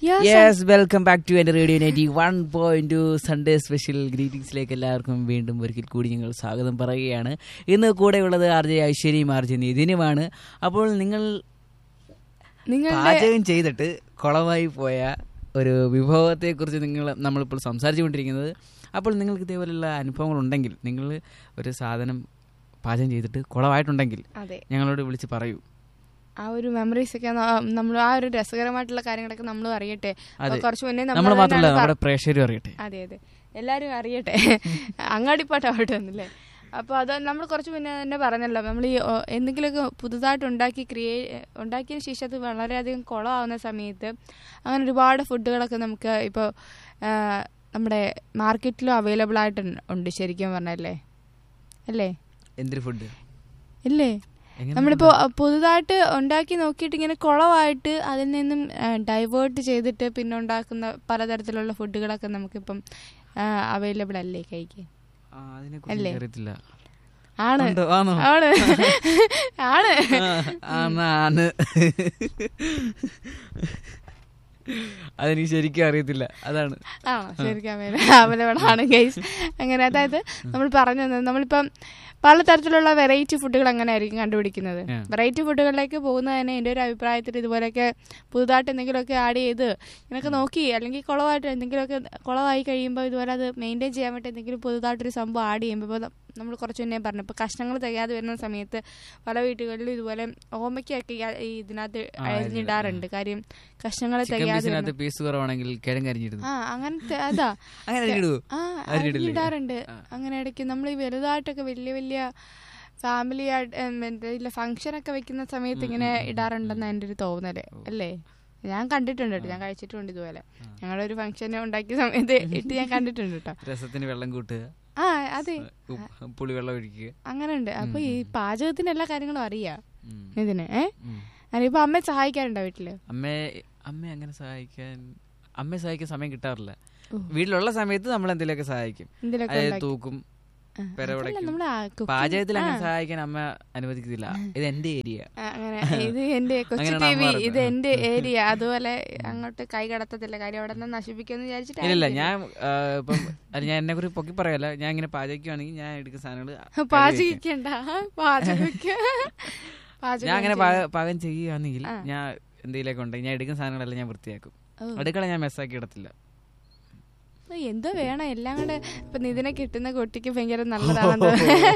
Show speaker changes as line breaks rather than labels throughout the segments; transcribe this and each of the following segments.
Yes,
yes welcome back to എന്റെ radio ninety one point two Sunday special ഗ്രീറ്റിംഗ്സിലേക്ക് എല്ലാവർക്കും വീണ്ടും ഒരിക്കൽ കൂടി ഞങ്ങൾ സ്വാഗതം പറയുകയാണ് ഇന്ന് കൂടെയുള്ളത് ആർ ജെ ഐശ്വര്യയും ആർ ജെ നിതിനുമാണ് അപ്പോൾ നിങ്ങൾ
നിങ്ങളുടെ
പാചകം ചെയ്തിട്ട് കുളമായി പോയ ഒരു വിഭവത്തെക്കുറിച്ച് നിങ്ങൾ നമ്മളിപ്പോൾ സംസാരിച്ചുകൊണ്ടിരിക്കുന്നത് അപ്പോൾ നിങ്ങൾക്ക് ഇതേപോലെയുള്ള അനുഭവങ്ങൾ ഉണ്ടെങ്കിൽ നിങ്ങൾ ഒരു സാധനം പാചകം ചെയ്തിട്ട് കുളമായിട്ടുണ്ടെങ്കിൽ
അതെ
ഞങ്ങളോട് വിളിച്ച് പറയൂ
ആ ഒരു മെമ്മറീസ് ഒക്കെ നമ്മൾ ആ ഒരു രസകരമായിട്ടുള്ള കാര്യങ്ങളൊക്കെ നമ്മൾ അറിയട്ടെ
അതെ.
കുറച്ച് മുന്നേ
നമ്മൾ
നമ്മൾ
മാത്രമല്ല
തന്നെയാണ്
നമ്മുടെ പ്രേക്ഷകരും അറിയട്ടെ
അതെ അതെ എല്ലാവരും അറിയട്ടെ അങ്ങാടിപ്പാട്ടാവട്ടെ ഒന്നല്ലേ അപ്പോൾ അത് നമ്മൾ കുറച്ച് മുന്നേ തന്നെ പറഞ്ഞല്ലോ നമ്മൾ ഈ ഓ, എന്തെങ്കിലുമൊക്കെ പുതുതായിട്ട് ഉണ്ടാക്കി ക്രിയേ ഉണ്ടാക്കിയതിന് ശേഷം അത് വളരെയധികം കുളമാവുന്ന സമയത്ത് അങ്ങനെ ഒരുപാട് ഫുഡുകളൊക്കെ നമുക്ക് ഇപ്പോൾ നമ്മുടെ മാർക്കറ്റിലും അവൈലബിൾ ആയിട്ട് ഉണ്ട് ശരിക്കും പറഞ്ഞല്ലേ അല്ലേ
എന്തൊരു ഫുഡ്
ഇല്ലേ
എങ്ങനെ
നമ്മളിപ്പോ പുതുതായിട്ട് ഉണ്ടാക്കി നോക്കിയിട്ട് ഇങ്ങനെ കുളമായിട്ട് അതിൽ നിന്നും ഡൈവേർട്ട് ചെയ്തിട്ട് പിന്നെ ഉണ്ടാക്കുന്ന പലതരത്തിലുള്ള ഫുഡുകളൊക്കെ നമുക്കിപ്പം അവൈലബിൾ അല്ലേ കഴിക്കാൻ
ആ, അതിനെക്കുറിച്ച്
അല്ലേ?
എനിക്കറിയത്തില്ല
ആണ്
ഉണ്ടോ? ആണോ?
ആണ് ആണ്
ആ, ആണ്, ആണ്. അതെനിക്ക് ശരിക്കും അറിയത്തില്ല അതാണ്
ആണോ ശരിക്കും അവൈലബിൾ ആണ് ഗൈസ് അങ്ങനെ അതായത് നമ്മൾ പറഞ്ഞു തന്നത് നമ്മളിപ്പം പലതരത്തിലുള്ള വെറൈറ്റി ഫുഡുകൾ അങ്ങനെ ആയിരിക്കും കണ്ടുപിടിക്കുന്നത്
ആ.
വെറൈറ്റി ഫുഡുകളിലേക്ക് പോകുന്നതിന് എൻ്റെ ഒരു അഭിപ്രായത്തിൽ ഇതുപോലെയൊക്കെ പുതുതായിട്ട് എന്തെങ്കിലുമൊക്കെ ആഡ് ചെയ്ത് ഇങ്ങനെയൊക്കെ നോക്കി അല്ലെങ്കിൽ കുളമായിട്ട് എന്തെങ്കിലുമൊക്കെ കുളമായി കഴിയുമ്പോൾ ഇതുപോലെ അത് മെയിൻറ്റെയിൻ ചെയ്യാൻ വേണ്ടി എന്തെങ്കിലും പുതുതായിട്ടൊരു സംഭവം ആഡ് ചെയ്യുമ്പോൾ ഇപ്പോൾ നമ്മൾ കുറച്ച് മുന്നേ പറഞ്ഞു ഇപ്പോൾ കഷ്ണങ്ങൾ തികയാതെ വരുന്ന സമയത്ത് പല വീട്ടുകളിലും ഇതുപോലെ ഓമയ്ക്കൊക്കെ ഈ- ഈ ഇതിനകത്ത്
ആ,
അരിഞ്ഞിടാറുണ്ട് കാര്യം കഷ്ണങ്ങൾ
ചിക്കൻ
തികയാതെ
പീസിനകത്ത്
വരുന്ന-
പീസ് കുറവാണെങ്കിൽ കിഴങ്ങ് അരിഞ്ഞിടുന്നു
ആ അങ്ങനത്തെ അതാ
അങ്ങനെ അരിഞ്ഞിടുവോ
ആ
അരിഞ്ഞിടില്ലേ?
അരിഞ്ഞിടാറുണ്ട്
ആ.
അങ്ങനെ ഇടയ്ക്ക് നമ്മൾ ഈ വലുതായിട്ടൊക്കെ വലിയ വലിയ ഫാമിലി ആയിട്ട് ഫംഗ്ഷൻ ഒക്കെ വെക്കുന്ന സമയത്ത് ഇങ്ങനെ ഇടാറുണ്ടെന്ന് എൻ്റെ ഒരു തോന്നല് അല്ലേ ഞാൻ കണ്ടിട്ടുണ്ട് കേട്ടോ ഞാൻ കഴിച്ചിട്ടുണ്ട് ഇതുപോലെ ഞങ്ങളുടെ ഒരു ഫംഗ്ഷൻ ഉണ്ടാക്കിയ സമയത്ത് ഇട്ട് ഞാൻ കണ്ടിട്ടുണ്ട് കേട്ടോ
രസത്തിന് വെള്ളം കൂട്ടുക
ആ അതെ
ഉപ്പ്- പുളിവെള്ളം ഒഴിക്കുക
അങ്ങനെ ഉണ്ട് അപ്പൊ ഈ പാചകത്തിന് എല്ലാ കാര്യങ്ങളും അറിയാം
ഉം.
ഇതിന് ഏ
ഉം.
ഇപ്പൊ അമ്മ സഹായിക്കാറുണ്ടോ വീട്ടില്
അമ്മയെ അമ്മയെ അങ്ങനെ സഹായിക്കാൻ അമ്മയെ സഹായിക്കാൻ സമയം കിട്ടാറില്ല
ഓ.
വീട്ടിലുള്ള സമയത്ത് നമ്മൾ എന്തെങ്കിലുമൊക്കെ സഹായിക്കും
എന്തിലൊക്കെ
അതായത്
ഉണ്ടാക്കി?
തൂക്കും
ആ,
പെരവടയ്ക്കും.
അതല്ല, നമ്മള് ആ cooking-
പാചകത്തിൽ അങ്ങനെ
ആ.
സഹായിക്കാൻ അമ്മ അനുവദിക്കത്തില്ല ഇത് എന്റെ ഏരിയ
ആ, അങ്ങനെ ഇത് എന്റെ കൊച്ചു
അങ്ങനെയാണ്
ടി
അമ്മ
വി
പറയുന്നത്.
ഇത് എന്റെ ഏരിയ അതുപോലെ അങ്ങോട്ട് കൈ കടത്തത്തില്ല കാര്യം അവിടെ നിന്ന് നശിപ്പിക്കുമെന്ന് വിചാരിച്ചിട്ട്
ഇല്ല ഞാൻ ആ, ഇപ്പം അത് ഞാൻ എന്നെ കുറിച്ച് പൊക്കി പറയല്ല ഞാൻ ഇങ്ങനെ പാചകിക്കുവാണെങ്കിൽ ഞാൻ എടുക്കുന്ന സാധനങ്ങൾ
പാചകിക്കണ്ട പാചകിക്ക
ഞാൻ അങ്ങനെ പാക- പാകം ചെയ്യുകയാണെങ്കിൽ
ആ.
ഞാൻ എന്തെങ്കിലുമൊക്കെ ഉണ്ടെങ്കിൽ ഞാൻ എടുക്കുന്ന സാധനങ്ങളെല്ലാം ഞാൻ വൃത്തിയാക്കും
ഓ.
അടുക്കള ഞാൻ മെസ്സാക്കി ഇടത്തില്ല
എന്തോ വേണം എല്ലാം കൂടെ ഇപ്പൊ നിതിനെ കിട്ടുന്ന കുട്ടിക്ക് ഭയങ്കര നല്ലതാണെന്ന്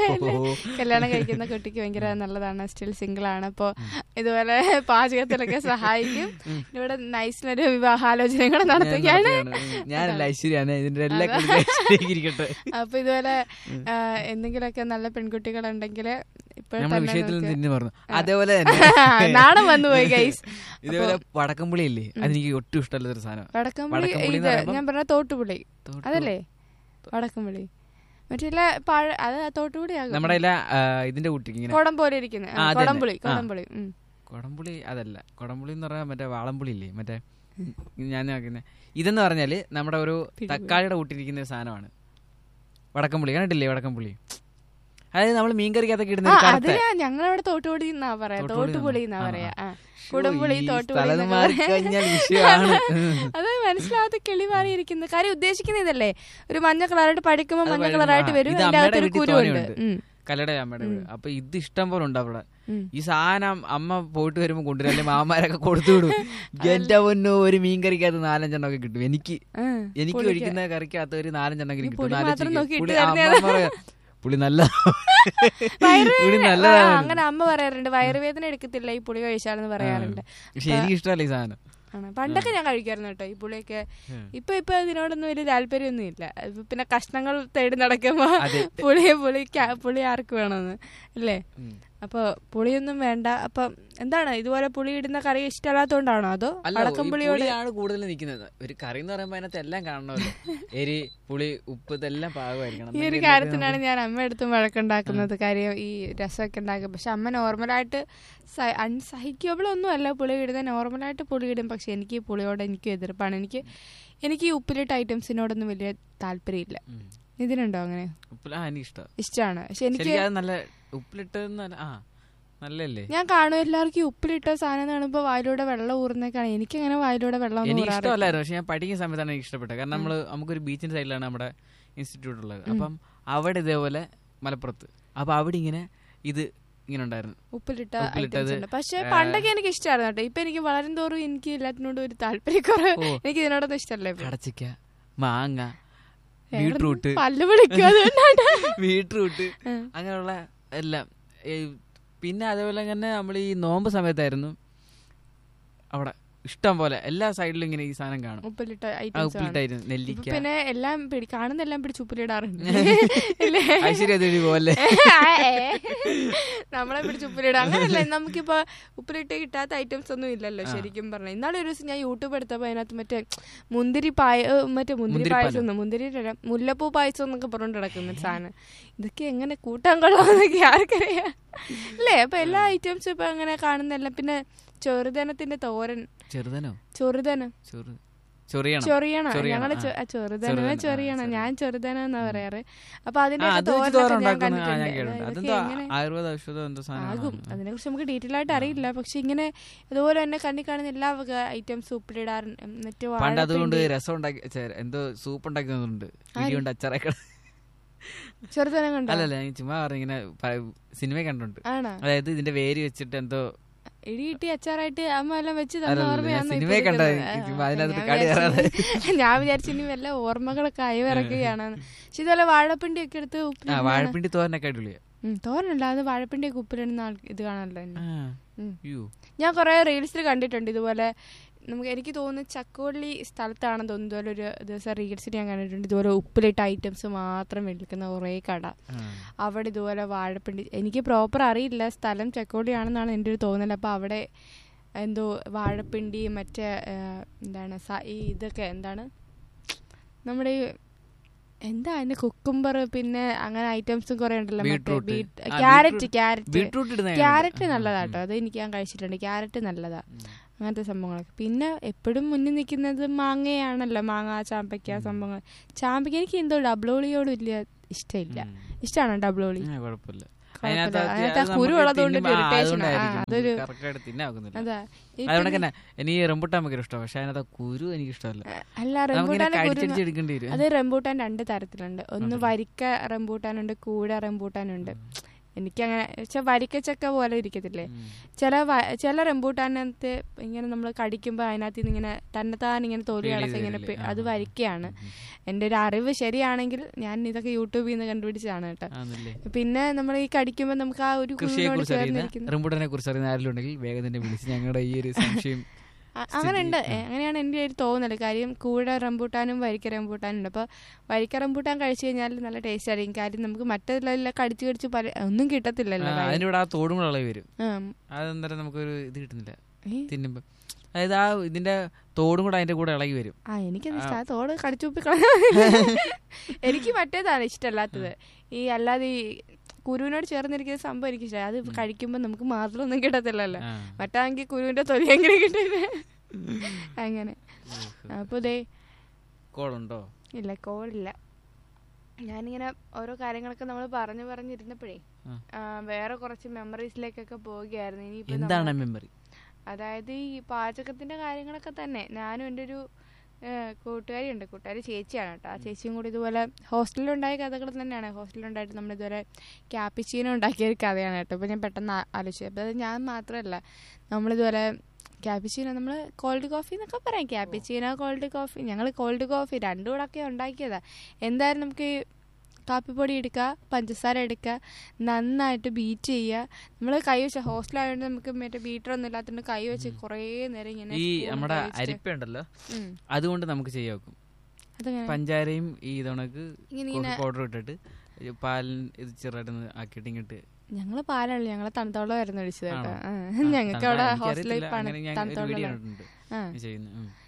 കല്യാണം കഴിക്കുന്ന കുട്ടിക്ക് ഭയങ്കര നല്ലതാണ് സ്റ്റിൽ സിംഗിൾ ആണ് അപ്പൊ ഇതുപോലെ പാചകത്തിലൊക്കെ സഹായിക്കും ഇവിടെ നൈസിനൊരു വിവാഹാലോചന കൂടെ നടത്തുകയാണ്
ഞാനല്ല ഐശ്വര്യാണ് ഇതിന്റെ എല്ലാ കുറിച്ച് ഇരിക്കട്ടെ
അപ്പൊ ഇതുപോലെ ആ, എന്തെങ്കിലുമൊക്കെ നല്ല പെൺകുട്ടികളുണ്ടെങ്കിൽ ഇപ്പോൾ
നമ്മുടെ
തന്നെ
വിഷയത്തിൽ
നമുക്ക്
തിരിഞ്ഞു പറഞ്ഞു അതേപോലെ തന്നെ
നാണം വന്നു പോയി ഗൈസ്
ഇതേപോലെ വടക്കംപുളി ഇല്ലേ അതെനിക്ക് ഒട്ടും ഇഷ്ടമല്ലാത്തൊരു സാധനം
വടക്കംപുളി
വടക്കംപുളി
ഇത്
എന്ന് പറയുമ്പം
ഞാൻ പറഞ്ഞ തോട്ടുപുളി
തോട്ടു-
അതല്ലേ വടക്കംപുളി മറ്റേ പഴ അത് തോട്ടുപുളി ആകും
നമ്മുടെ എല്ലാ ആ, ഇതിന്റെ കുട്ടിക്ക് ഇങ്ങനെ
കുടം പോലെ ഇരിക്കുന്നത്
ആ, അതന്നെ.
കുടംപുളി
ആ.
കുടംപുളി ഉം.
കൊടംപുളി അതല്ല കൊടംപുളി എന്ന് പറഞ്ഞാൽ മറ്റേ വാളംപുളി ഇല്ലേ മറ്റേ ഞാൻ നോക്കുന്നത് ഇതെന്ന് പറഞ്ഞാല് നമ്മുടെ ഒരു തക്കാളിയുടെ കൂട്ടിരിക്കുന്ന ഒരു സാധനമാണ് വടക്കംപുളി കണ്ടിട്ടില്ലേ വടക്കംപുളി അതായത് നമ്മൾ മീൻകറിക്കകത്തൊക്കെ ഇടുന്ന
ആ
ഒരു
അത്
കറുത്ത
ഞാൻ ഞങ്ങളവിടെ തോട്ടുപുളി എന്നാ പറയാ
തോട്ടുപുളി
തോട്ടുപുളി എന്നാ
എന്നാ?
പറയാ
ആ,
ആ കുടംപുളി
ഈ
തോട്ടുപുളി
സ്ഥലം
എന്നൊക്കെ
മാറി
പറയാ.
കഴിഞ്ഞാൽ വിഷയമാണ്
അത് മനസ്സിലാവാത്ത കിളി മാറിയിരിക്കുന്നത് കാര്യം ഉദ്ദേശിക്കുന്ന ഇതല്ലേ ഒരു മഞ്ഞ കളറായിട്ട് പഠിക്കുമ്പോൾ
അത്
മഞ്ഞ
വഴുതന.
കളറായിട്ട്
ആ,
വരും
ഇത്
അതിന്റെ
അമ്മയുടെ
അകത്തൊരു
വീട്ടിൽ
കുരുവുണ്ട്
തോനെയുണ്ട്.
ഉം.
കല്ലട അമ്മയുടെ വീട് അപ്പൊ ഇത് ഇഷ്ടം പോലെ ഉണ്ട് അവിടെ
ഉം.
ഈ സാധനം അമ്മ പോയിട്ട് വരുമ്പോ കൊണ്ടുവരും അല്ലെങ്കിൽ മാമാരൊക്കെ കൊടുത്തു വിടും എന്റെ പൊന്നു ഒരു മീൻ കറിക്കകത്ത് നാലഞ്ചെണ്ണം ഒക്കെ കിട്ടും എനിക്ക്
ആ,
എനിക്ക്
പുളിക്ക്.
ഒഴിക്കുന്ന കറിക്കകത്ത് ഒരു നാലഞ്ചെണ്ണെങ്കിലും
ഈ
കിട്ടും
പുളി
നാല്
മാത്രം
ചിക്കൻ.
നോക്കി
പുളി
ഇട്ട്
അമ്മ
തരുന്നതാ.
പറയാ, പുളി നല്ല
വയറ്
പുളി
ആ,
നല്ലതാണ്
അങ്ങനെ അമ്മ പറയാറുണ്ട് വയറുവേദന എടുക്കത്തില്ല ഈ പുളി കഴിച്ചാലെന്ന് പറയാറുണ്ട്
പക്ഷെ എനിക്ക് ഇഷ്ടമല്ല ഈ സാധനം
ആണ് പണ്ടൊക്കെ ഞാൻ കഴിക്കായിരുന്നു കേട്ടോ ഈ പുളിയൊക്കെ
ഉം.
ഇപ്പൊ ഇപ്പൊ ഇതിനോടൊന്നും വലിയ താല്പര്യമൊന്നും ഇല്ല ഇപ്പൊ പിന്നെ കഷ്ണങ്ങൾ തേടി നടക്കുമ്പോ
അതെ.
പുളിയെ പുളി ക- പുളി ആർക്ക് വേണമെന്ന് അല്ലേ
ഉം.
അപ്പൊ പുളിയൊന്നും വേണ്ട അപ്പൊ എന്താണ് ഇതുപോലെ പുളി ഇടുന്ന കറി ഇഷ്ടമല്ലാത്തോണ്ടാണോ അതോ
അല്ല
അടക്കം
ഈ
പുളിയോട്
പുളിയാണ് കൂടുതൽ നിൽക്കുന്നത് ഒരു കറി എന്ന് പറയുമ്പോ അതിനകത്ത് എല്ലാം കാണണമല്ലോ എരി പുളി ഉപ്പ് ഇതെല്ലാം പാകമായിരിക്കണം
ഈ ഒരു
എന്നെങ്കിൽ
കാര്യത്തിനാണ് ഞാൻ അമ്മയടുത്തും വഴക്കുണ്ടാക്കുന്നത് കാര്യം ഈ രസമൊക്കെ ഉണ്ടാക്കും പക്ഷെ അമ്മ നോർമലായിട്ട് അൺസഹിക്കബിൾ ഒന്നും അല്ല പുളി ഇടുന്നത് നോർമലായിട്ട് പുളി ഇടും പക്ഷെ എനിക്ക് ഈ പുളിയോട് എനിക്ക് എതിർപ്പാണ് എനിക്ക് എനിക്ക് ഈ ഉപ്പിലിട്ട ഐറ്റംസിനോടൊന്നും വലിയ താല്പര്യമില്ല
ഉം.
ഇതിനുണ്ടോ അങ്ങനെ
ഉപ്പില ആ എനിക്ക് ഇഷ്ടം
ഇഷ്ടമാണ് പക്ഷെ എനിക്ക്
ശരിക്കും അത് നല്ല ഉപ്പിലിട്ട് ആ നല്ലല്ലേ
ഞാൻ കാണും എല്ലാവർക്കും ഈ ഉപ്പിലിട്ട സാധനം കാണുമ്പോ വായിലൂടെ വെള്ളം ഊറുന്നേക്കാണ് എനിക്ക് അങ്ങനെ വായിലൂടെ വെള്ളം ഒന്നും
എനിക്ക്
ഊറാറില്ല.
ഇഷ്ടമല്ലായിരുന്നു പക്ഷെ ഞാൻ പഠിക്കുന്ന സമയത്താണ് എനിക്ക് ഇഷ്ടപ്പെട്ടത് കാരണം നമ്മള് നമുക്കൊരു ബീച്ചിന്റെ സൈഡിലാണ് നമ്മുടെ ഇൻസ്റ്റിറ്റ്യൂട്ട് ഉള്ളത് അപ്പം അവിടെ ഇതേപോലെ മലപ്പുറത്ത് അപ്പൊ അവിടെ ഇങ്ങനെ ഇത് ഇങ്ങനെ ഉണ്ടായിരുന്നു
ഉപ്പിലിട്ട
ഉപ്പിലിട്ടത്,
ഐറ്റംസ് ഉണ്ട് പക്ഷെ
ആ.
പണ്ടൊക്കെ എനിക്ക് ഇഷ്ടമായിരുന്നു കേട്ടോ ഇപ്പൊ എനിക്ക് വളരും തോറും എനിക്ക് എല്ലാത്തിനോടും ഒരു താല്പര്യക്കുറവ്
ഓ.
എനിക്ക് ഇതിനോടൊന്നും ഇഷ്ടമല്ലേ
കടച്ചിക്ക മാങ്ങ ബീട്രൂട്ട്
പല്ല് പിടിക്കും അതുകൊണ്ടാണ്
ബീട്രൂട്ട്
ഉം.
അങ്ങനെയുള്ള എല്ലാം ഏ, പിന്നെ അതേപോലെ തന്നെ നമ്മൾ ഈ നോമ്പ് സമയത്തായിരുന്നു അവിടെ ഇഷ്ടം പോലെ എല്ലാ സൈഡിലും ഇങ്ങനെ ഈ സാധനം കാണും
ഉപ്പിലിട്ട
ആ
ഐറ്റംസ്
ഉപ്പിലിട്ടായിരുന്നു
ഇപ്പൊ
നെല്ലിക്ക
പിന്നെ എല്ലാം പിടി കാണുന്നെല്ലാം പിടിച്ച് ഉപ്പിലിടാറുണ്ട് ഇല്ലേ?
ഐശ്വര്യ ദേവി പോലെ
ഏ. നമ്മളെ പിടിച്ച് ഉപ്പിലിടാം അങ്ങനല്ലേ നമുക്കിപ്പോ ഉപ്പിലിട്ട് കിട്ടാത്ത ഐറ്റംസ് ഒന്നും ഇല്ലല്ലോ ശരിക്കും പറഞ്ഞ ഇന്നാളെ ഒരു ദിവസം ഞാൻ യൂട്യൂബ് എടുത്തപ്പോ അതിനകത്ത് മറ്റേ മുന്തിരി പായ ഏ, മറ്റേ മുന്തിരി
മുന്തിരിപ്പാലോ?
പായസം ഒന്നും മുന്തിരി അല്ല, മുല്ലപ്പൂ പായസം എന്നൊക്കെ പറഞ്ഞുകൊണ്ട് കിടക്കുന്ന ഒരു സാധനം ഇതൊക്കെ എങ്ങനെ കൂട്ടാൻ കൊള്ളാമെന്നൊക്കെ ആർക്കറിയാം അല്ലേ അപ്പൊ എല്ലാ ഐറ്റംസും ഇപ്പൊ അങ്ങനെ കാണുന്നെല്ലാം പിന്നെ ചെറുതനത്തിന്റെ തോരൻ
ചെറുതനോ
ചെറുതനം
ചെറു ചൊറിയണം
ചൊറിയണം
ചൊറിയണം,
ഞങ്ങള്
ആ.
ചൊ- ആ, ചെറുതനം
ചെറുതനം, ആ,
ചൊറിയണം
ചെറുതനം.
ഞാൻ ചെറുതനം എന്നാ പറയാറ് അപ്പൊ
ആ
അതിന്റെ
അത് വെച്ച് തോരൻ
തോരനൊക്കെ ഞാൻ
ഉണ്ടാക്കുന്ന ആ, ഞാൻ
കണ്ടിട്ടുണ്ട്
കേട്ടിട്ടുണ്ട്
ഇതൊക്കെ
അതെന്തോ
എങ്ങനെ
ആയുർവേദ ഔഷധം എന്തോ
ആകും
സാധനം
അതിനെ കുറിച്ച് നമുക്ക് ഡീറ്റെയിൽ ആയിട്ട് അറിയില്ല പക്ഷെ ഇങ്ങനെ ഇതുപോലെ തന്നെ കണ്ണി കാണുന്ന എല്ലാ വക ഐറ്റംസ് ഉപ്പിലിടാറുണ്ട് എന്നിട്ട്
പണ്ട് അതുകൊണ്ട്
വാഴപ്പിണ്ടി
രസം ഉണ്ടാക്കി ഛെ, എന്തോ സൂപ്പ് ഉണ്ടാക്കി തന്നിട്ടുണ്ട് ഇടിയുണ്ട് അച്ചാറൊക്കെ
ചെറുതനം കണ്ടോ
അല്ലല്ല ഞാൻ ചുമ്മാ പറഞ്ഞു ഇങ്ങനെ സിനിമ കണ്ടുണ്ട്
ആണോ
അതായത് ഇതിന്റെ വേര് വെച്ചിട്ട് എന്തോ
ഇടി കിട്ടി അച്ചാറായിട്ട് അമ്മ എല്ലാം വെച്ച് തന്ന
അല്ലല്ല,
ഓർമ്മയാണോ
ഞാൻ
ഇപ്പൊ
സിനിമയെ കണ്ടതാ.
ഇരിക്കുന്നത്?
എനിക്ക് ചുമ്മാ
ആ,
അതിനകത്ത്
ഞാൻ
കടി
വിചാരിച്ചു ഞാൻ വിചാരിച്ചു ഇനി വല്ല ഓർമ്മകളൊക്കെ അയവിറക്കുകയാണെന്ന് പക്ഷെ ഇതുപോലെ വാഴപ്പിണ്ടി ഒക്കെ എടുത്ത്
ആ
ഉപ്പിലിടുന്ന
വാഴപ്പിണ്ടി തോരനൊക്കെ അടിപൊളിയാ
ഉം, തോരനല്ല അത് വാഴപ്പിണ്ടി ഒക്കെ ഉപ്പിലിടുന്ന ആൾ ഇത് കാണാനല്ലോ എന്നെ.
ആ,
ഉം.
യ്യോ.
ഞാൻ കുറെ റീൽസിൽ കണ്ടിട്ടുണ്ട് ഇതുപോലെ നമുക്ക് എനിക്ക് തോന്നുന്നു ചക്കവള്ളി സ്ഥലത്താണെന്ന് തോന്നുന്നു ഇതുപോലെ ഒരു ദിവസം റീൽസിൽ ഞാൻ കണ്ടിട്ടുണ്ട് ഇതുപോലെ ഉപ്പിലിട്ട ഐറ്റംസ് മാത്രം വിൽക്കുന്ന കുറേ കട
ആ.
അവിടെ ഇതുപോലെ വാഴപ്പിണ്ടി എനിക്ക് പ്രോപ്പർ അറിയില്ല സ്ഥലം ചക്കവള്ളിയാണെന്നാണ് എൻ്റെ ഒരു തോന്നൽ അപ്പോൾ അവിടെ എന്തോ വാഴപ്പിണ്ടി മറ്റേ ആ, എന്താണ് സ- ഈ ഇതൊക്കെ എന്താണ് നമ്മുടെ ഈ എന്താ അതിന്റെ കുക്കുംബർ പിന്നെ അങ്ങനെ ഐറ്റംസും കുറെ ഉണ്ടല്ലോ മറ്റേ
ബീട്രൂട്ട്.
ബീറ്റ്
ആ,
ക്യാരറ്റ്
ബീട്രൂട്ട്.
ക്യാരറ്റ്
ബീട്രൂട്ട് ഇടുന്ന ഞാൻ
ക്യാരറ്റ്
കണ്ടു.
നല്ലതാട്ടോ അത് എനിക്ക് ഞാൻ കഴിച്ചിട്ടുണ്ട് ക്യാരറ്റ് നല്ലതാ
ഉം.
അങ്ങനത്തെ സംഭവങ്ങളൊക്കെ പിന്നെ എപ്പോഴും മുന്നിൽ നിൽക്കുന്നത് മാങ്ങയാണല്ലോ മാങ്ങ ചാമ്പയ്ക്ക സംഭവങ്ങൾ ചാമ്പയ്ക്ക എനിക്ക് എന്തോ ഡബ്ലോളിയോട് വലിയ ഇഷ്ടമില്ല
ഉം.
ഇഷ്ടമാണോ ഡബ്ലോളി
ആ, കുഴപ്പമില്ല
കുഴപ്പമില്ല.
അതിനകത്ത് അത്
അതിനകത്ത് ആ
അത്
കുരു
നമുക്ക്
ഉള്ളതുകൊണ്ട് ഒരു
തിന്നുമ്പോ- ആ,
irritation ആ.
അതുകൊണ്ടായിരിക്കും
അതൊരു-
നമുക്ക് correct ആയിട്ട് തിന്നാകുന്നില്ല
അതാ ഈ
അതുകൊണ്ട്
പിന്നെ-
തന്നെ എനിക്ക് റംബുട്ടാൻ ഭയങ്കര ഇഷ്ടമാണ് പക്ഷെ അതിനകത്ത് ആ കുരു എനിക്ക് ഇഷ്ടമല്ല
അല്ല
നമുക്കിങ്ങനെ
റംബൂട്ടാന്റെ കുരു
കടിച്ചടിച്ചെടുക്കേണ്ടി വരും
അത് റംബൂട്ടാൻ രണ്ട് തരത്തിലുണ്ട് ഒന്ന്
ഉണ്ടല്ലേ?
വരിക്ക റംബൂട്ടാനുണ്ട് കൂട റംബൂട്ടാനുണ്ട് എനിക്കങ്ങനെ പക്ഷെ വരിക്കച്ചക്ക പോലെ ഇരിക്കത്തില്ലേ
ഉം.
ചില വ- ചില റംബൂട്ടാനകത്ത് ഇങ്ങനെ നമ്മൾ കടിക്കുമ്പോൾ അതിനകത്ത് നിന്ന് ഇങ്ങനെ തന്നെത്താൻ ഇങ്ങനെ തൊലി
Peel ചെയ്ത്
അടക്കം ഇങ്ങനെ
തരില്ലേ?
പി-
ആ,
അത്
ആ,
വരിക്കയാണ്
ഉം, ഉം.
എൻ്റെ ഒരു അറിവ് ശരിയാണെങ്കിൽ ഞാൻ ഇതൊക്കെ യൂട്യൂബിൽ നിന്ന് കണ്ടുപിടിച്ചതാണ് കേട്ടോ
ആണല്ലേ
പിന്നെ നമ്മൾ ഈ കടിക്കുമ്പോൾ നമുക്ക് ആ ഒരു
കൃഷിയെ
കുരുവിനോട്
കുറിച്ച് അറിയുന്ന
ചേർന്നിരിക്കുന്ന
റംബുട്ടാനെ കുറിച്ച് അറിയുന്ന ആരെങ്കിലും ഉണ്ടെങ്കിൽ വേഗം തന്നെ വിളിച്ച് ഞങ്ങളുടെ ഈ ഒരു സംശയം
അ- അങ്ങനെ ഉണ്ട്
സ്ഥിതി, ആ.
അങ്ങനെയാണ് എൻ്റെ ഒരു തോന്നൽ കാര്യം കൂടെ റംബൂട്ടാനും വരിക്ക റംബൂട്ടാനും ഉണ്ട് അപ്പോൾ വരിക്ക റംബൂട്ടാൻ കഴിച്ചു കഴിഞ്ഞാൽ നല്ല ടേസ്റ്റ് ആയിരിക്കും കാര്യം നമുക്ക് മറ്റേതെല്ലാം കടിച്ച് കടിച്ച് പല ഒന്നും കിട്ടത്തില്ലല്ലോ കാര്യം.
അതിന്റെ കൂടെ ആ തോടും കൂടെ ഇളകി വരും
ആ.
അതെന്തരം നമുക്കൊരു ഇത് കിട്ടുന്നില്ല
ഏ?
തിന്നുമ്പോ അതായത് ആ ഇതിന്റെ തോടും കൂടെ അതിന്റെ കൂടെ ഇളകി വരും
ആ എനിക്കത്
ആ.
ഇഷ്ടം ആ തോട് കടിച്ചുപ്പി എനിക്ക് മറ്റേതാണ് ഇഷ്ടമല്ലാത്തത് ഈ അല്ലാതെ ഈ കുരുവിനോട് ചേർന്നിരിക്കുന്ന സംഭവം എനിക്ക് ഇഷ്ടം അത് കഴിക്കുമ്പോൾ നമുക്ക് മാത്രമൊന്നും കിട്ടത്തില്ലല്ലോ
ആ.
മറ്റാണെങ്കിൽ കുരുവിന്റെ തൊലി എങ്ങനെ കിട്ടില്ല അങ്ങനെ അപ്പോൾ ദേ
കോളുണ്ടോ
ഇല്ല കോളില്ല ഞാനിങ്ങനെ ഓരോ കാര്യങ്ങളൊക്കെ നമ്മൾ പറഞ്ഞു പറഞ്ഞിരുന്നപ്പോഴേ
ആ.
ആ, വേറെ കുറച്ച് മെമ്മറീസിലേക്കൊക്കെ പോവുകയായിരുന്നു ഇനിയിപ്പോ
എന്താണ്
നമ്മള്
മെമ്മറി
അതായത് ഈ പാചകത്തിന്റെ കാര്യങ്ങളൊക്കെ തന്നെ ഞാനും എൻ്റെ ഒരു ഏഹ്, കൂട്ടുകാരിയുണ്ട് കൂട്ടുകാരി ചേച്ചിയാണ് കേട്ടോ ആ ചേച്ചിയും കൂടി ഇതുപോലെ ഹോസ്റ്റലിലുണ്ടായ കഥകൾ തന്നെയാണ് ഹോസ്റ്റലിലുണ്ടായിട്ട് നമ്മൾ ഇതുപോലെ ക്യാപ്പിച്ചീനോ ഉണ്ടാക്കിയ ഒരു കഥയാണ് കേട്ടോ അപ്പോൾ ഞാൻ പെട്ടെന്ന് ആ- ആലോചിച്ചു അപ്പോൾ അത് ഞാൻ മാത്രമല്ല നമ്മളിതുപോലെ ക്യാപ്പിച്ചീനോ നമ്മൾ കോൾഡ് കോഫി എന്നൊക്കെ പറയാം ക്യാപ്പിച്ചീനോ കോൾഡ് കോഫി ഞങ്ങൾ കോൾഡ് കോഫി രണ്ടും കൂടെ ഒക്കെ ഉണ്ടാക്കിയതാ എന്തായാലും നമുക്ക് ഈ കാപ്പിപ്പൊടി എടുക്കുക പഞ്ചസാര എടുക്കുക നന്നായിട്ട് ബീറ്റ് ചെയ്യുക നമ്മൾ കൈ വെച്ച ഹോസ്റ്റലായതുകൊണ്ട് നമുക്ക് മറ്റേ ബീറ്റർ ഒന്നും ഇല്ലാത്തതുകൊണ്ട് കൈ വെച്ച് കുറേ നേരം ഇങ്ങനെ
ഈ
spoon
നമ്മുടെ
ഉപയോഗിച്ചിട്ട്
അരിപ്പ ഉണ്ടല്ലോ
ഉം.
അതുകൊണ്ട് നമുക്ക് ചെയ്യാക്കും
അതങ്ങനെ
പഞ്ചാരയും ഈ ഇതണക്ക്
ഇങ്ങനെ
കോഫി
ഇങ്ങനെ
പൗഡർ ഇട്ടിട്ട് ഈ പാലിന് ഇത് ചെറുതായിട്ടൊന്ന് ആക്കിയിട്ട് ഇങ്ങോട്ട്
ഞങ്ങള് പാലല്ല ഞങ്ങള് തണുത്തോളമായിരുന്നു ഒഴിച്ചത് കേട്ടോ
ആണോ?
ആ.
ആ,
ഞങ്ങൾക്ക്
തണുത്ത-
അവിടെ
എനിക്കറിയത്തില്ല.
ഹോസ്റ്റലിൽ
അങ്ങനെ ഞാൻ ഒരു
തണുത്തോളം
വീഡിയോ കണ്ടിട്ടുണ്ട്
ആ
ഈ ചെയ്യുന്നത് ഉം.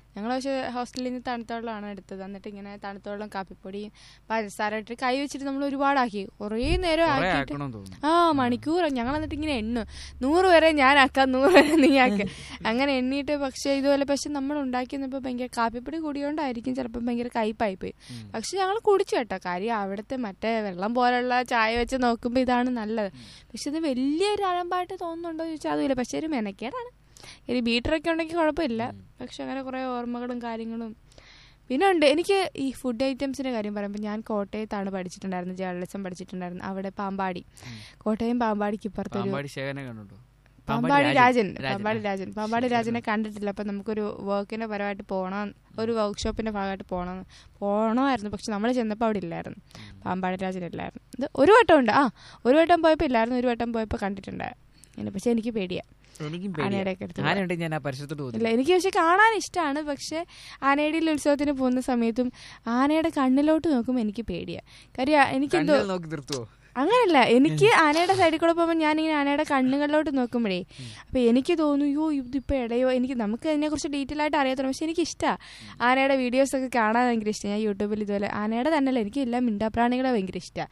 ഞങ്ങൾ പക്ഷേ ഹോസ്റ്റലിൽ നിന്ന് തണുത്ത വെള്ളമാണ് എടുത്തത് എന്നിട്ട് ഇങ്ങനെ തണുത്ത വെള്ളം കാപ്പിപ്പൊടിയും പഞ്ചസാര ഇട്ട് കൈ വെച്ചിട്ട് നമ്മൾ ഒരുപാടാക്കി കുറേ നേരം
കുറെ
ആക്കിയിട്ട്
ആക്കണമെന്ന് തോന്നുന്നു
ആ മണിക്കൂർ ഞങ്ങൾ എന്നിട്ട് ഇങ്ങനെ എണ്ണു നൂറ് വരെ ഞാൻ ആക്കാം നൂറ് വരെ നീ ആക്ക അങ്ങനെ എണ്ണിയിട്ട് പക്ഷേ ഇതുപോലെ പക്ഷെ നമ്മൾ ഉണ്ടാക്കിയപ്പോൾ ഭയങ്കര കാപ്പിപ്പൊടി കൂടിയോണ്ടായിരിക്കും ചിലപ്പോൾ ഭയങ്കര കയ്പായി പോയി
ഉം.
പക്ഷെ ഞങ്ങൾ കുടിച്ചു കേട്ടോ കാര്യം അവിടുത്തെ മറ്റേ വെള്ളം പോലുള്ള ചായ വെച്ച് നോക്കുമ്പോൾ ഇതാണ് നല്ലത് പക്ഷെ ഇത് വലിയൊരു അഴമ്പായിട്ട് തോന്നുന്നുണ്ടോ എന്ന് ചോദിച്ചാൽ അതുമില്ല പക്ഷെ ഒരു മെനക്കേടാണ് ഇനി ബീറ്ററൊക്കെ ഉണ്ടെങ്കിൽ കുഴപ്പമില്ല പക്ഷെ അങ്ങനെ കുറേ ഓർമ്മകളും കാര്യങ്ങളും പിന്നെ ഉണ്ട് എനിക്ക് ഈ ഫുഡ് ഐറ്റംസിന്റെ കാര്യം പറയുമ്പോൾ ഞാൻ കോട്ടയത്താണ് പഠിച്ചിട്ടുണ്ടായിരുന്നത് ജേർണലിസം പഠിച്ചിട്ടുണ്ടായിരുന്നു അവിടെ പാമ്പാടി കോട്ടയം പാമ്പാടിക്ക് ഇപ്പുറത്തൊരു
പാമ്പാടി ശേഖരനെ കണ്ടുണ്ടോ
പാമ്പാടി രാജൻ
രാജൻ.
പാമ്പാടി രാജൻ പാമ്പാടി രാജനെ കണ്ടിട്ടില്ല അപ്പം നമുക്കൊരു വർക്കിന്റെ പരമായിട്ട് പോകണം ഒരു വർക്ക്ഷോപ്പിന്റെ ഭാഗമായിട്ട് പോകണം പോകണമായിരുന്നു പക്ഷെ നമ്മൾ ചെന്നപ്പോൾ അവിടെ ഇല്ലായിരുന്നു പാമ്പാടി രാജൻ ഇല്ലായിരുന്നു ഇത് ഒരു വട്ടം ഉണ്ട് ആ ഒരു വട്ടം പോയപ്പോൾ ഇല്ലായിരുന്നു ഒരു വട്ടം പോയപ്പോൾ കണ്ടിട്ടുണ്ടായിരുന്നു പക്ഷെ എനിക്ക് പേടിയാ
എനിക്കും
ആനയുടെ ഒക്കെ അടുത്ത്
ആനയുണ്ട് ഞാൻ ആ പരിസരത്തോട്ട്
ഇല്ല
പോകുന്നു
എനിക്ക് പക്ഷെ കാണാൻ ഇഷ്ടമാണ് പക്ഷെ ആനയുടെ ഉത്സവത്തിന് പോകുന്ന സമയത്തും ആനയുടെ കണ്ണിലോട്ട് നോക്കുമ്പോൾ എനിക്ക് പേടിയാ കാര്യം എനിക്കെന്തോ
കണ്ണിൽ നോക്കി നിർത്തുവോ
അങ്ങനല്ല എനിക്ക് ആനയുടെ സൈഡിൽ കൂടെ പോകുമ്പോൾ ഞാനിങ്ങനെ ആനയുടെ കണ്ണുകളിലോട്ട് നോക്കുമ്പോഴേ അപ്പൊ എനിക്ക് തോന്നും യോ ഇതിപ്പോ ഇടയോ എനിക്ക് നമുക്ക് അതിനെക്കുറിച്ച് ഡീറ്റെയിൽ ആയിട്ട് അറിയാത്തുള്ളൂ പക്ഷെ എനിക്ക് ഇഷ്ടമാണ് ആനയുടെ വീഡിയോസ് ഒക്കെ കാണാൻ ഭയങ്കര ഇഷ്ടം ഞാൻ യൂട്യൂബിൽ ഇതുപോലെ ആനയുടെ തന്നെയല്ല എനിക്ക് എല്ലാ മിണ്ടാപ്രാണികളെ ഭയങ്കര ഇഷ്ടമാണ്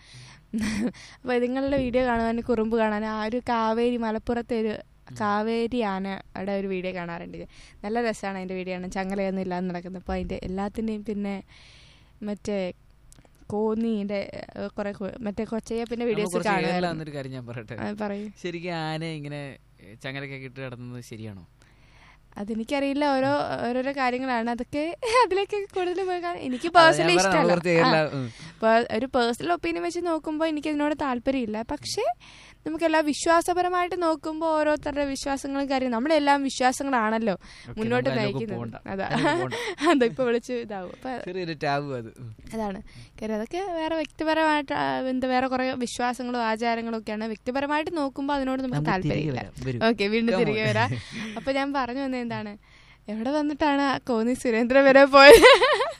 അപ്പോൾ ഇതുങ്ങളുടെ വീഡിയോ കാണുവാൻ കുറുമ്പ് കാണാൻ ആ ഒരു കാവേരി മലപ്പുറത്തെ ഒരു കാവേരി ആനയുടെ ഒരു വീഡിയോ കാണാറുണ്ട് ഞാൻ. നല്ല രസമാണ് അതിൻ്റെ വീഡിയോ ആണ് ചങ്ങലയൊന്നും ഇല്ലാതെ നടക്കുന്നത് അപ്പോൾ അതിൻ്റെ എല്ലാത്തിൻ്റെയും പിന്നെ മറ്റേ കോന്നീൻ്റെ കുറെ മറ്റേ കൊച്ചയ്യപ്പിൻ്റെ
നമുക്ക്
വീഡിയോസ്
കുറച്ച് ഏറിലാ
കാണുമായിരുന്നു
എന്നൊരു കാര്യം ഞാൻ പറയട്ടെ
ആ, പറയൂ
ശരിക്കും ആന ഇങ്ങനെ ഏ, ചങ്ങലൊക്കെ ഇട്ട് കിടന്നത് ശരിയാണോ
അതെനിക്കറിയില്ല ഓരോ ഓരോരോ കാര്യങ്ങളാണ് അതൊക്കെ അതിലേക്ക് കൂടുതൽ പോയി കാണാൻ എനിക്ക്
അതാ ഞാൻ
പേഴ്സണലി
പറഞ്ഞത്, നമുക്ക്
ഇഷ്ടമല്ല
കുറച്ച് ഏറിലാ, ഉം.
പേ- ഒരു പേഴ്സണൽ ഒപ്പീനിയൻ വെച്ച് നോക്കുമ്പോൾ എനിക്ക് ഇതിനോട് താല്പര്യമില്ല പക്ഷേ നമുക്കെല്ലാം വിശ്വാസപരമായിട്ട് നോക്കുമ്പോൾ ഓരോരുത്തരുടെ വിശ്വാസങ്ങളും കാര്യം നമ്മളെല്ലാം വിശ്വാസങ്ങളാണല്ലോ
ഓക്കേ,
മുന്നോട്ട്
നമ്മൾ അതിലേക്ക്
നയിക്കുന്നത്
പോകണ്ട.
അതാ
അതിലേക്ക് പോകണ്ട.
അതിപ്പോ വിളിച്ച് ഇതാവും അപ്പൊ
ചെറിയൊരു ടാബു അത് ഉം.
അതാണ് കാര്യം അതൊക്കെ വേറെ വ്യക്തിപരമായിട്ട് ആ, എന്താ വേറെ കുറെ വിശ്വാസങ്ങളും ആചാരങ്ങളും ഒക്കെയാണ് വ്യക്തിപരമായിട്ട് നോക്കുമ്പോൾ അതിനോട് നമുക്ക്
നമുക്ക് തിരികെ
താല്പര്യമില്ല
വരാം. വരൂ.
ഓക്കെ വീണ്ടും
Come on.
തിരികെ വരാം അപ്പൊ ഞാൻ പറഞ്ഞു വന്നത് എന്താണ് എവിടെ വന്നിട്ടാണ് ആ കോന്നി സുരേന്ദ്രൻ വരെ പോയത്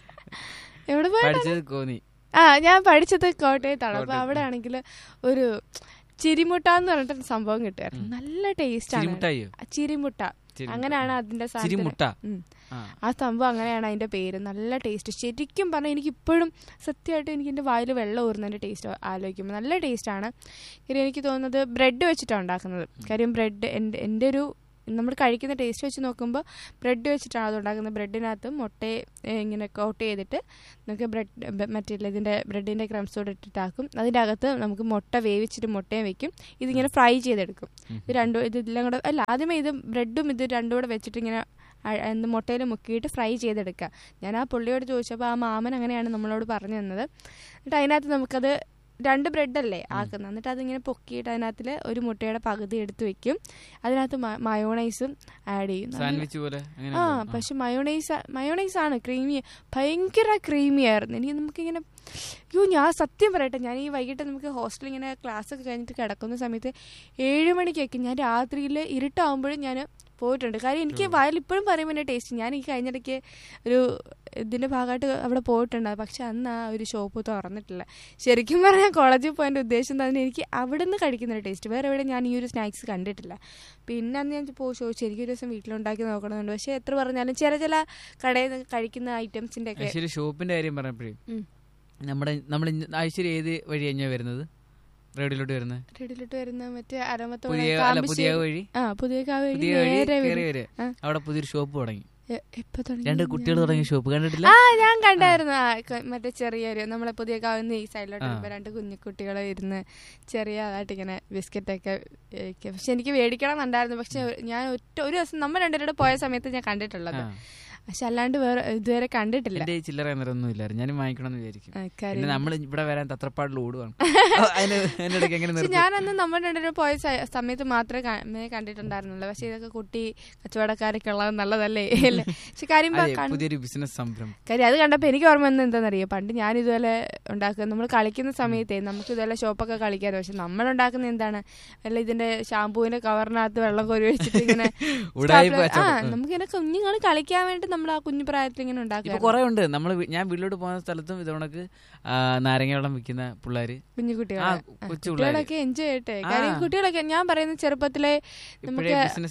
എവിടെ പോയ
പഠിച്ചത് കോന്നി
ആ ഞാൻ പഠിച്ചത് കോട്ടയത്താണ് അപ്പൊ
കോട്ടയത്ത്.
അവിടെ ആണെങ്കിൽ ഒരു ചിരിമുട്ട എന്ന് പറഞ്ഞിട്ട് സംഭവം കിട്ടുമായിരുന്നു നല്ല ടേസ്റ്റ് ആണ്
ചിരിമുട്ടായിയോ
ആ, ചിരിമുട്ട
ചിരിമുട്ട.
അങ്ങനെയാണ് അതിന്റെ സാധനത്തിന്-
ചിരിമുട്ട
ഉം.
ആ
ആ സംഭവം അങ്ങനെയാണ് അതിന്റെ പേര് നല്ല ടേസ്റ്റ് ശരിക്കും പറഞ്ഞാൽ എനിക്ക് ഇപ്പോഴും സത്യമായിട്ട് എനിക്ക് എൻ്റെ വായിൽ വെള്ളം ഊറുന്നതിന്റെ ടേസ്റ്റ് ആലോചിക്കുമ്പോൾ നല്ല ടേസ്റ്റാണ് കാര്യം എനിക്ക് തോന്നുന്നത് ബ്രെഡ് വെച്ചിട്ടാണ് ഉണ്ടാക്കുന്നത് കാര്യം ബ്രെഡ് എൻ്റെ എൻ്റെ ഒരു നമ്മൾ കഴിക്കുന്ന ടേസ്റ്റ് വെച്ച് നോക്കുമ്പോൾ ബ്രെഡ് വെച്ചിട്ടാണ് അത് ഉണ്ടാക്കുന്നത് ബ്രെഡിനകത്ത് മുട്ടയെ ഏ, ഇങ്ങനെ കോട്ട് ചെയ്തിട്ട് നമുക്ക് ബ്രെഡ് മറ്റേ ഇതിൻ്റെ ബ്രെഡിൻ്റെ ക്രംസോട് ഇട്ടിട്ടാക്കും അതിൻ്റെ അകത്ത് നമുക്ക് മുട്ട വേവിച്ചിട്ട് മുട്ടയും വെക്കും ഇതിങ്ങനെ ഫ്രൈ ചെയ്തെടുക്കും ഇത് രണ്ടും ഇത് എല്ലാം കൂടെ അല്ല ആദ്യമേ ഇത് ബ്രെഡും ഇത് രണ്ടും കൂടെ വെച്ചിട്ട് ഇങ്ങനെ അ- എന്ത് മുട്ടയിൽ മുക്കിയിട്ട് ഫ്രൈ ചെയ്തെടുക്കുക ഞാൻ ആ പുള്ളിയോട് ചോദിച്ചപ്പോൾ ആ മാമൻ അങ്ങനെയാണ് നമ്മളോട് പറഞ്ഞു തന്നത് എന്നിട്ട് അതിനകത്ത് നമുക്കത് രണ്ട് ബ്രെഡല്ലേ ആക്കുന്നത് എന്നിട്ട് അതിങ്ങനെ പൊക്കിയിട്ട് അതിനകത്തിൽ ഒരു മുട്ടയുടെ പകുതി എടുത്ത് വെക്കും അതിനകത്ത് മയോണൈസും ആഡ് ചെയ്യും നല്ല-
സാൻഡ്വിച്ച് പോലെ അങ്ങനെ
ആ
ഉണ്ടോ?
പക്ഷെ മയോണൈസ് മയോണൈസ് ആണ് ക്രീമി ഭയങ്കര ക്രീമി ആയിരുന്നു എനിക്ക് നമുക്കിങ്ങനെ അയ്യോ ഞാൻ സത്യം പറയട്ടെ ഞാൻ ഈ വൈകിട്ട് നമുക്ക് ഹോസ്റ്റലിൽ ഇങ്ങനെ ക്ലാസ് ഒക്കെ കഴിഞ്ഞിട്ട് കിടക്കുന്ന സമയത്ത് ഏഴ് മണിക്കൊക്കെ ഞാൻ രാത്രിയിൽ ഇരുട്ടാവുമ്പോഴും ഞാൻ പോയിട്ടുണ്ട് കാര്യം എനിക്ക് വയൽ ഇപ്പോഴും പറയുമ്പോൾ എൻ്റെ ടേസ്റ്റ് ഞാൻ ഈ കഴിഞ്ഞിടയ്ക്ക് ഒരു ഇതിൻ്റെ ഭാഗമായിട്ട് അവിടെ പോയിട്ടുണ്ട് പക്ഷെ അന്ന് ആ ഒരു ഷോപ്പ് തുറന്നിട്ടില്ല ശരിക്കും പറഞ്ഞാൽ കോളേജിൽ പോയതിൻ്റെ ഉദ്ദേശം തന്നെ എനിക്ക് അവിടെ നിന്ന് കഴിക്കുന്ന ഒരു ടേസ്റ്റ് വേറെ എവിടെ ഞാൻ ഈ ഒരു സ്നാക്സ് കണ്ടിട്ടില്ല പിന്നെ അന്ന് ഞാൻ പോയി ചോദിച്ചു എനിക്കൊരു ദിവസം വീട്ടിലുണ്ടാക്കി നോക്കണമെന്നുണ്ട് പക്ഷെ എത്ര പറഞ്ഞാലും ചില ചില കടയിൽ നിന്ന് കഴിക്കുന്ന ഐറ്റംസിൻ്റെ ഒക്കെ
ഐശ്വര്യ ഷോപ്പിന്റെ കാര്യം പറഞ്ഞപ്പോഴേ
ഉം.
നമ്മുടെ നമ്മൾ ഐശ്വര്യ ഏത് വഴി കഴിഞ്ഞാ വരുന്നത് റേഡിയോയിലോട്ട് വരുന്നത്
റെഡിയിലിട്ട് വരുന്ന മറ്റേ അരമത്തോടെ
പുതിയ അല്ല പുതിയ വഴി
ആ പുതിയ കാവ്
പുതിയ വഴി
നേരെ
കയറി
വരും.
വരിക
ആ.
അവിടെ പുതിയൊരു ഷോപ്പ് തുടങ്ങി
എ- എപ്പോ തുടങ്ങി
രണ്ട് കുട്ടികൾ
ഞാൻ-
തുടങ്ങിയ ഷോപ്പ് കണ്ടിട്ടില്ല
ആ ഞാൻ കണ്ടായിരുന്നു ആ ക- മറ്റേ ചെറിയൊരു നമ്മളെ പുതിയ കാവുന്ന ഈ സൈഡിലോട്ട്
ആ.
വരുമ്പോ രണ്ട് കുഞ്ഞു കുട്ടികൾ ഇരുന്ന് ചെറിയതായിട്ട് ഇങ്ങനെ ബിസ്ക്കറ്റ് ഒക്കെ കഴിക്കുക. പക്ഷെ എനിക്ക് മേടിക്കണം എന്നുണ്ടായിരുന്നു പക്ഷെ ഞാൻ ഒറ്റ ഒരു ദിവസം നമ്മൾ രണ്ടുപേരുടെ പോയ സമയത്ത് ഞാൻ കണ്ടിട്ടുള്ളത്
ആ.
പക്ഷെ അല്ലാണ്ട് വേറെ ഇതുവരെ കണ്ടിട്ടില്ല
എന്റെ ചില്ലറ എന്നൊന്നും ഇല്ലായിരുന്നു ഞാനും വാങ്ങിക്കണം എന്ന് വിചാരിക്കും
ആ, കാര്യം
പിന്നെ നമ്മൾ ഇവിടെ വരാൻ തത്രപ്പാടിൽ ഓടുവാണ് അതിന് അതിനിടയ്ക്ക് എങ്ങനെ
പക്ഷെ
നിർത്തും
ഞാനന്ന് നമ്മൾ രണ്ടുപേരും പോയ സ- സമയത്ത് മാത്രമേ ക- മേ കണ്ടിട്ടുണ്ടായിരുന്നുള്ളൂ പക്ഷെ ഇതൊക്കെ കുട്ടി കച്ചവടക്കാരൊക്കെ ഉള്ളത് നല്ലതല്ലേ അല്ലേ പക്ഷെ കാര്യം
അതെ
കണ്ട്
പുതിയൊരു ബിസിനസ് സംരംഭം
കാര്യം അത് കണ്ടപ്പോൾ എനിക്ക് ഓർമ്മ വന്നത് എന്താണെന്നറിയോ പണ്ട് ഞാൻ ഇതുപോലെ ഉണ്ടാക്കുക നമ്മൾ കളിക്കുന്ന സമയത്തേ നമുക്ക് ഇതുപോലെ ഷോപ്പൊക്കെ കളിക്കാറ് പക്ഷെ നമ്മൾ ഉണ്ടാക്കുന്ന എന്താണ് അല്ല ഇതിന്റെ ഷാമ്പൂവിന്റെ കവറിനകത്ത് വെള്ളം കോരി വെച്ചിട്ട് ഇങ്ങനെ
ഉടായിപ്പ്
stapler- ആ
കച്ചവടം.
നമുക്കിങ്ങനെ കുഞ്ഞുങ്ങൾ കളിക്കാൻ വേണ്ടി നമ്മൾ ആ കുഞ്ഞു പ്രായത്തിൽ ഇങ്ങനെ
ഇപ്പൊ
ഉണ്ടാക്കുക
കുറെ ഉണ്ട് നമ്മൾ ഞാൻ വീട്ടിലോട്ട് പോകുന്ന സ്ഥലത്തും ഇതോണക്ക് നാരങ്ങ വെള്ളം വിൽക്കുന്ന പിള്ളേര്
കുഞ്ഞു
ആ
കുട്ടികളെ
കൊച്ചു പിള്ളേര്
കുട്ടികളൊക്കെ എൻജോയ് ചെയ്യട്ടെ കാര്യം
ആ.
കുട്ടികളൊക്കെ ഞാൻ പറയുന്ന ചെറുപ്പത്തിലെ
ഇപ്പോഴേ
നമുക്ക്
ബിസിനസ്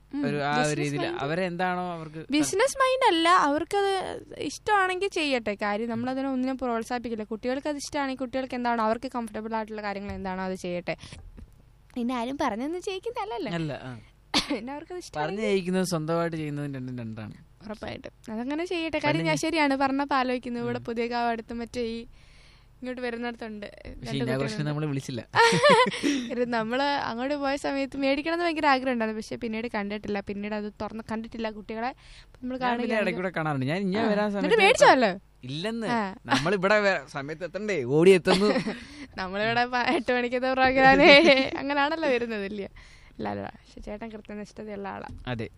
ഒരു ആ ഒരു രീതിയിൽ അവരെന്താണോ അവർക്ക്
ബിസിനസ് മൈൻഡ് അല്ല അവർക്കത് ഇഷ്ടമാണെങ്കിൽ ചെയ്യട്ടെ കാര്യം നമ്മളതിനെ ഒന്നിനും പ്രോത്സാഹിപ്പിക്കില്ല കുട്ടികൾക്ക് അത് ഇഷ്ടമാണെങ്കിൽ കുട്ടികൾക്ക് എന്താണോ അവർക്ക് കംഫർട്ടബിൾ ആയിട്ടുള്ള കാര്യങ്ങൾ എന്താണോ അത് ചെയ്യട്ടെ പിന്നെ ആരും പറഞ്ഞൊന്നും ചെയ്യിക്കുന്നതല്ലല്ലോ
അല്ല ആ.
പിന്നെ അവർക്കത് ഇഷ്ടം
പറഞ്ഞു ജയിക്കുന്നത് സ്വന്തമായിട്ട് ചെയ്യുന്നതും രണ്ടും രണ്ടാണ്
ഉറപ്പായിട്ടും അതങ്ങനെ ചെയ്യട്ടെ കാര്യം ഞാൻ ശരിയാണ് പറഞ്ഞപ്പോ ആലോചിക്കുന്നു ഇവിടെ പുതിയ കാവ് അടുത്ത് മറ്റേ ഈ ഇങ്ങോട്ട് വരുന്നിടത്തുണ്ട്
പക്ഷെ
രണ്ട്
ഇനാഘോഷത്തിന് നമ്മൾ വിളിച്ചില്ല
കുട്ടികളുണ്ട്. നമ്മള് അങ്ങോട്ട് പോയ സമയത്ത് മേടിക്കണം എന്ന് ഭയങ്കര ആഗ്രഹം ഉണ്ടായിരുന്നു പക്ഷെ പിന്നീട് കണ്ടിട്ടില്ല പിന്നീട് അത് തുറന്ന് കണ്ടിട്ടില്ല കുട്ടികളെ നമ്മൾ
ഞാൻ പിന്നെ
കാണുക
ഇടയ്ക്കൂടെ കാണാറുണ്ട് ഞാൻ ഇങ്ങനെ വരാൻ
എന്നിട്ട്
സമയത്ത്
മേടിച്ചല്ലോ
ഇല്ലെന്ന്
ആ.
നമ്മളിവിടെ വേ- സമയത്ത് എത്തണ്ടേ ഓടി എത്തുന്നു
നമ്മളിവിടെ പ- എട്ട് മണിക്കത്തെ പ്രോഗ്രാമേ അങ്ങനാണല്ലോ വരുന്നത് ഇല്ല അല്ല അല്ല പക്ഷെ ചേട്ടൻ കൃത്യനിഷ്ഠതയുള്ള ആളാ
അതെ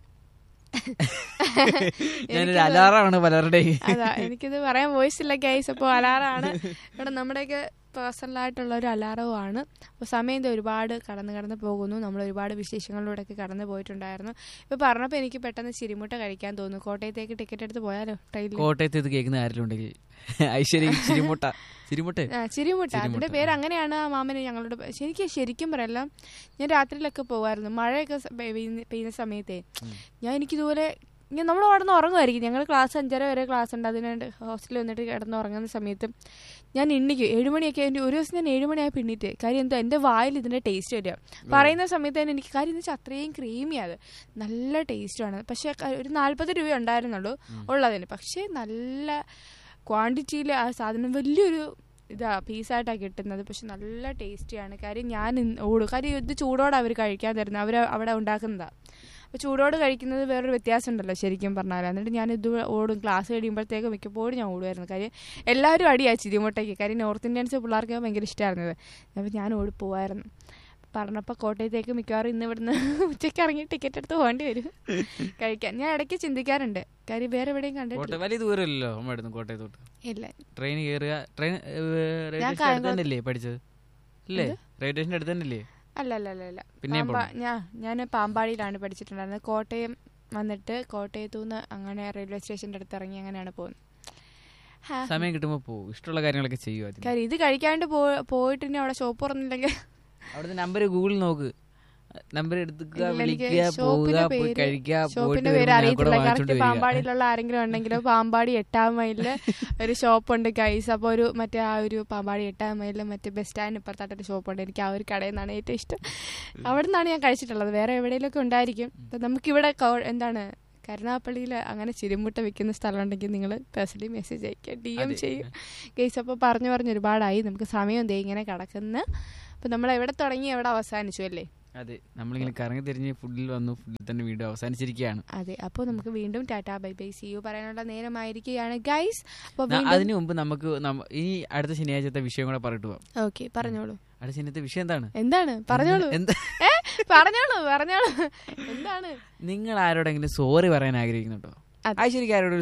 ഞാനൊരു അലാറാണ് പലരുടെയും
അതാ എനിക്കിത് പറയാൻ വോയിസ് ഇല്ല ഗൈസ് അപ്പോൾ അലാറാണ് ഇവിടെ നമ്മുടെയൊക്കെ പേഴ്സണൽ ആയിട്ടുള്ള ഒരു അലാറവുമാണ് അപ്പോൾ സമയം ദേ ഒരുപാട് കടന്ന് കടന്ന് പോകുന്നു നമ്മൾ ഒരുപാട് വിശേഷങ്ങളിലൂടെയൊക്കെ കടന്നു പോയിട്ടുണ്ടായിരുന്നു ഇപ്പോൾ പറഞ്ഞപ്പോൾ എനിക്ക് പെട്ടെന്ന് ചിരിമുട്ട കഴിക്കാൻ തോന്നുന്നു കോട്ടയത്തേക്ക് ടിക്കറ്റ് എടുത്ത് പോയാലോ ട്രെയിനിൽ
കോട്ടയത്ത് ഇത് കേൾക്കുന്ന ആരെങ്കിലും ഉണ്ടെങ്കിൽ ഐശ്വര്യ ചിരിമുട്ട ചിരിമുട്ട
ആ ചിരിമുട്ട അതിന്റെ
ചിരിമുട്ട.
പേര് അങ്ങനെയാണ് ആ മാമന് ഞങ്ങളോട് പ- ശരിക്കും ശരിക്കും പറയല്ല ഞാൻ രാത്രിയിലൊക്കെ പോകുമായിരുന്നു മഴയൊക്കെ സ- പെയ്യുന്ന പെയ്യുന്ന സമയത്തെ ഞാൻ എനിക്കിതുപോലെ ഞാൻ നമ്മൾ അവിടെ നിന്ന് ഉറങ്ങുമായിരിക്കും ഞങ്ങൾ ക്ലാസ് അഞ്ചര വരെ ക്ലാസ് ഉണ്ട് അതിനുണ്ട് ഹോസ്റ്റലിൽ വന്നിട്ട് കിടന്ന് ഉറങ്ങുന്ന സമയത്ത് ഞാൻ എണ്ണിക്കും ഏഴുമണിയൊക്കെ എൻ്റെ ഒരു ദിവസം ഞാൻ ഏഴുമണിയായി പിന്നിട്ട് കാര്യം എന്തോ എൻ്റെ വായിൽ ഇതിൻ്റെ ടേസ്റ്റ് വരിക പറയുന്ന സമയത്ത് തന്നെ എനിക്ക് കാര്യം എന്ന് വെച്ചാൽ അത്രയും ക്രീമി അത് നല്ല ടേസ്റ്റുമാണ് പക്ഷേ ക- ഒരു നാൽപ്പത് രൂപ ഉണ്ടായിരുന്നുള്ളൂ ഉള്ളതിന് പക്ഷേ നല്ല ക്വാണ്ടിറ്റിയിൽ ആ സാധനം വലിയൊരു ഇതാ പീസായിട്ടാണ് കിട്ടുന്നത് പക്ഷെ നല്ല ടേസ്റ്റിയാണ് കാര്യം ഞാൻ ഇന്ന് ഓടും കാര്യം ഇത് ചൂടോടെ അവർ കഴിക്കാൻ തരുന്നത് അവർ അവിടെ ഉണ്ടാക്കുന്നതാണ് അപ്പോൾ ചൂടോട് കഴിക്കുന്നത് വേറൊരു വ്യത്യാസം ഉണ്ടല്ലോ ശരിക്കും പറഞ്ഞാൽ എന്നിട്ട് ഞാൻ ഇത് ഓടും ക്ലാസ് കഴിയുമ്പോഴത്തേക്ക് മിക്കപ്പോഴും ഞാൻ ഓടുമായിരുന്നു കാര്യം എല്ലാവരും അടിയാ ചിരിമുട്ടയ്ക്ക് കാര്യം നോർത്ത് ഇന്ത്യൻസ് പിള്ളേർക്ക് ഭയങ്കര ഇഷ്ടമായിരുന്നത് അപ്പോൾ ഞാൻ ഓടി പോവായിരുന്നു പറഞ്ഞപ്പോൾ കോട്ടയത്തേക്ക് മിക്കവാറും ഇന്ന് ഇവിടുന്ന് ഉച്ചയ്ക്ക് ഇറങ്ങി ടിക്കറ്റ് എടുത്ത് പോകേണ്ടി വരും കഴിക്കാൻ ഞാൻ ഇടയ്ക്ക് ചിന്തിക്കാറുണ്ട് കാര്യം വേറെ എവിടെയും കണ്ടിട്ടില്ല
കോട്ടയം വലിയ ദൂരമില്ലല്ലോ അമ്മ എടുത്തു കോട്ടയത്തോട്ട്
ഇല്ല
ട്രെയിൻ കയറുക ട്രെയിൻ റെയിൽവേ
ഞാൻ
സ്റ്റേഷൻ അടുത്ത് തന്നെയല്ലേ പഠിച്ചത് അല്ലേ റെയിൽവേ സ്റ്റേഷൻ്റെ അടുത്ത് തന്നെയല്ലേ
അല്ല അല്ല അല്ല അല്ല
പിന്നെയും
പാമ്പാ- ഞാൻ ഞാൻ പാമ്പാടിയിലാണ് പഠിച്ചിട്ടുണ്ടായിരുന്നത് കോട്ടയം വന്നിട്ട് കോട്ടയത്തു നിന്ന് അങ്ങനെ റെയിൽവേ സ്റ്റേഷൻ്റെ അടുത്ത് ഇറങ്ങി അങ്ങനെയാണ് പോകുന്നത് ഹാ.
സമയം കിട്ടുമ്പോൾ പോകും ഇഷ്ടമുള്ള കാര്യങ്ങളൊക്കെ ചെയ്യും ആദ്യം
കാര്യം ഇത് കഴിക്കാണ്ട് പോ പോയിട്ട് ഇനി അവിടെ ഷോപ്പ് തുറന്നില്ലെങ്കിൽ
അവിടുത്തെ നമ്പർ ഗൂഗിളിൽ നോക്ക് നമ്പർ എടുക്കുക
ഇല്ല, എനിക്ക്
വിളിക്കുക പോവുക
ഷോപ്പിന്റെ
പോയി
പേര്
കഴിക്കുക പോയിട്ട്
ഷോപ്പിന്റെ പേര്
വരുമ്പോൾ ഞാൻ കൂടെ
അറിയത്തില്ല
വാങ്ങിച്ചോണ്ട്
കറക്റ്റ്
വരിക
പാമ്പാടിയിലുള്ള ആരെങ്കിലും ഉണ്ടെങ്കിലോ പാമ്പാടി എട്ടാം മൈലില് ഒരു ഷോപ്പുണ്ട് ഗൈസ് അപ്പോൾ ഒരു മറ്റേ ആ ഒരു പാമ്പാടി എട്ടാം മൈലിൽ മറ്റേ ബസ് സ്റ്റാൻഡ് ഇപ്പുറത്തായിട്ടൊരു ഷോപ്പുണ്ട് എനിക്ക് ആ ഒരു കടയിൽ നിന്നാണ് ഏറ്റവും ഇഷ്ടം അവിടെ നിന്നാണ് ഞാൻ കഴിച്ചിട്ടുള്ളത് വേറെ എവിടെയെങ്കിലുമൊക്കെ ഉണ്ടായിരിക്കും അപ്പം നമുക്കിവിടെ കോ- എന്താണ് കരുനാപ്പള്ളിയിൽ അങ്ങനെ ചിരിമുട്ട വെക്കുന്ന സ്ഥലം ഉണ്ടെങ്കിൽ നിങ്ങൾ പേഴ്സണലി മെസ്സേജ് അയക്കുക ഡി എം
അതെ.
ചെയ്യും ഗൈസ് അപ്പോൾ പറഞ്ഞു പറഞ്ഞ് ഒരുപാടായി നമുക്ക് സമയം ദേ ഇങ്ങനെ കിടക്കുന്ന അപ്പം നമ്മൾ എവിടെ തുടങ്ങി എവിടെ അവസാനിച്ചു അല്ലേ
അതെ നമ്മളിങ്ങനെ കറങ്ങി തിരിഞ്ഞ് ഫുഡിൽ വന്നു ഫുഡിൽ തന്നെ വീഡിയോ അവസാനിച്ചിരിക്കുകയാണ്
അതെ അപ്പോൾ നമുക്ക് വീണ്ടും tata bye bye see you പറയാനുള്ള നേരമായിരിക്കുകയാണ് ഗൈസ് അപ്പോൾ
ന-
വീണ്ടും
അതിനു മുമ്പ് നമുക്ക് നമ്മ- ഇനി അടുത്ത ശനിയാഴ്ചത്തെ വിഷയം കൂടെ പറഞ്ഞിട്ട് പോവാം
ഓക്കെ പറഞ്ഞോളൂ
അടുത്ത ശനിയത്തെ വിഷയം എന്താണ്
എന്താണ് പറഞ്ഞോളൂ
എന്താ
ഏ പറഞ്ഞോളൂ പറഞ്ഞോളൂ എന്താണ്
നിങ്ങൾ ആരോടെങ്കിലും സോറി പറയാൻ ആഗ്രഹിക്കുന്നുണ്ടോ
അതെ.
ആ ശരിക്കും ആരോടും